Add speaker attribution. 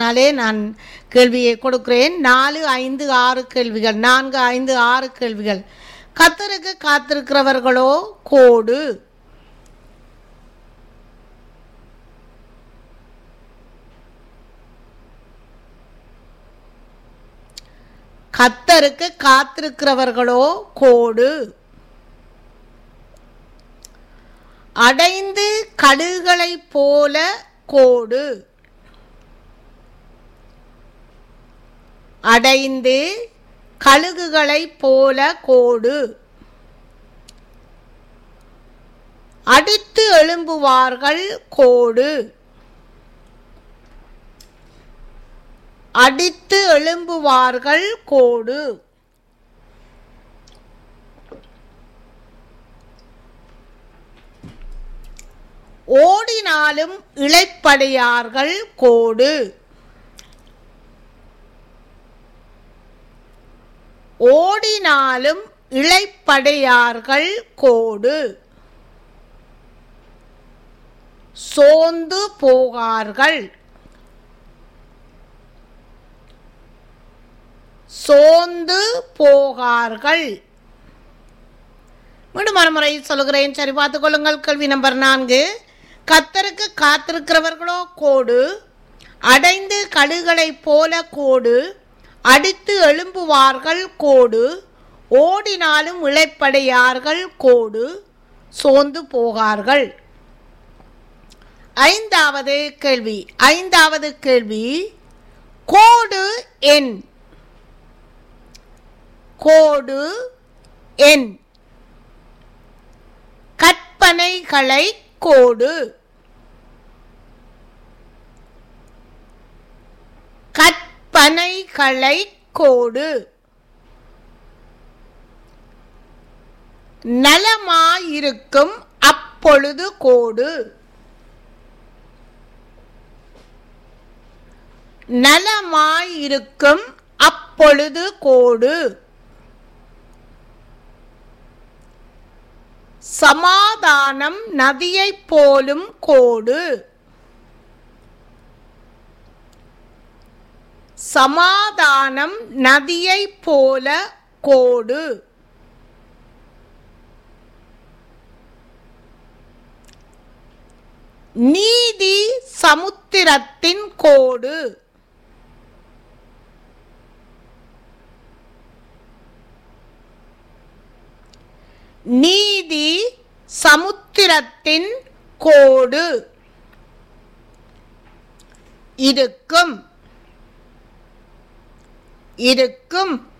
Speaker 1: அதனாலே நான் கேள்வியை கொடுக்கிறேன் நாலு ஐந்து ஆறு கேள்விகள் நான்கு ஐந்து ஆறு கேள்விகள் கத்தருக்கு காத்திருக்கிறவர்களோ கோடு கத்தருக்கு காத்திருக்கிறவர்களோ கோடு அடைந்து கடுகளைப் போல கோடு அடைந்து கழுகுகளைப் போல கோடு அடித்து எழும்புவார்கள் கோடு அடித்து எழும்புவார்கள் கோடு ஓடினாலும் இளைப்படையார்கள் கோடு ஓடினாலும் இளைப்படையார்கள் கோடு சோர்ந்து போகார்கள் சோர்ந்து போகார்கள் மீண்டும் மறுமுறை சொல்லுகிறேன் சரி பார்த்துக் கொள்ளுங்கள் கேள்வி நம்பர் நான்கு கத்தருக்கு காத்திருக்கிறவர்களோ கோடு அடைந்து கழுகளைப் போல கோடு அடித்து எழும்புவார்கள் கோடு ஓடினாலும் இழைப்படையார்கள் கோடு சோர்ந்து போகார்கள் ஐந்தாவது கேள்வி ஐந்தாவது கேள்வி கோடு எண் கோடு எண் கற்பனைகளை கோடு கற்பனைகளை கோடு நலமாயிருக்கும் அப்பொழுது கோடு நலமாயிருக்கும் அப்பொழுது கோடு சமாதானம் நதியைப் போலும் கோடு சமாதானம் நதியைப் போல கோடு நீதி சமுத்திரத்தின் கோடு நீதி சமுத்திரத்தின் கோடு இருக்கும் இருக்கும்